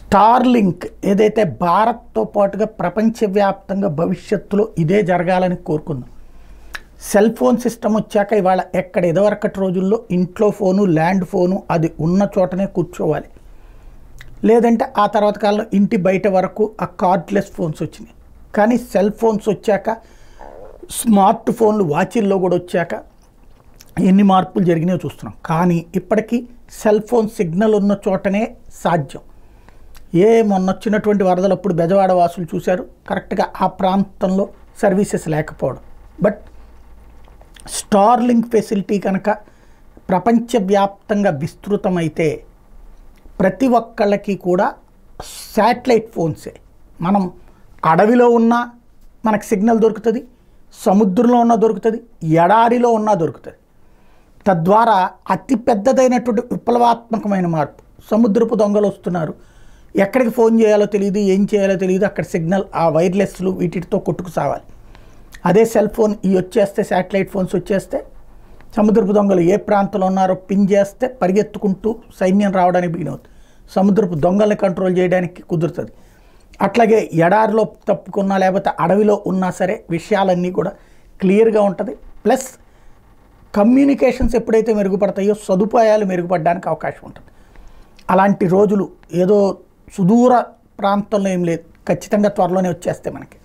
star link ఏదైతే భారత్తో పాటుగా ప్రపంచవ్యాప్తంగా భవిష్యత్తులో ఇదే జరగాలని కోరుకుందాం సెల్ ఫోన్ సిస్టమ్ వచ్చాక ఇవాళ ఎక్కడ ఇదివరకటి రోజుల్లో ఇంట్లో ఫోను ల్యాండ్ ఫోను అది ఉన్న చోటనే కూర్చోవాలి లేదంటే ఆ తర్వాత కాలంలో ఇంటి బయట వరకు ఆ కార్డ్లెస్ ఫోన్స్ వచ్చినాయి కానీ సెల్ ఫోన్స్ వచ్చాక స్మార్ట్ ఫోన్లు వాచిల్లో కూడా వచ్చాక ఎన్ని మార్పులు జరిగినాయో చూస్తున్నాం కానీ ఇప్పటికీ సెల్ ఫోన్ సిగ్నల్ ఉన్న చోటనే సాధ్యం ఏ మొన్న వచ్చినటువంటి వరదలప్పుడు బెజవాడ వాసులు చూశారు కరెక్ట్గా ఆ ప్రాంతంలో సర్వీసెస్ లేకపోవడం బట్ స్టార్లింక్ ఫెసిలిటీ కనుక ప్రపంచవ్యాప్తంగా విస్తృతమైతే ప్రతి ఒక్కళ్ళకి కూడా శాటిలైట్ ఫోన్సే మనం అడవిలో ఉన్నా మనకు సిగ్నల్ దొరుకుతుంది సముద్రంలో ఉన్నా దొరుకుతుంది ఎడారిలో ఉన్నా దొరుకుతుంది తద్వారా అతి పెద్దదైనటువంటి విప్లవాత్మకమైన మార్పు సముద్రపు దొంగలు వస్తున్నారు ఎక్కడికి ఫోన్ చేయాలో తెలియదు ఏం చేయాలో తెలియదు అక్కడ సిగ్నల్ ఆ వైర్లెస్లు వీటితో కొట్టుకు సావాలి అదే సెల్ ఫోన్ ఈ వచ్చేస్తే శాటిలైట్ ఫోన్స్ వచ్చేస్తే సముద్రపు దొంగలు ఏ ప్రాంతంలో ఉన్నారో పిన్ చేస్తే పరిగెత్తుకుంటూ సైన్యం రావడానికి బిగిన్ అవుతుంది సముద్రపు దొంగల్ని కంట్రోల్ చేయడానికి కుదురుతుంది అట్లాగే ఎడారిలో తప్పుకున్నా లేకపోతే అడవిలో ఉన్నా సరే విషయాలన్నీ కూడా క్లియర్గా ఉంటుంది ప్లస్ కమ్యూనికేషన్స్ ఎప్పుడైతే మెరుగుపడతాయో సదుపాయాలు మెరుగుపడడానికి అవకాశం ఉంటుంది అలాంటి రోజులు ఏదో సుదూర ప్రాంతంలో ఏం లేదు ఖచ్చితంగా త్వరలోనే వచ్చేస్తాయి మనకి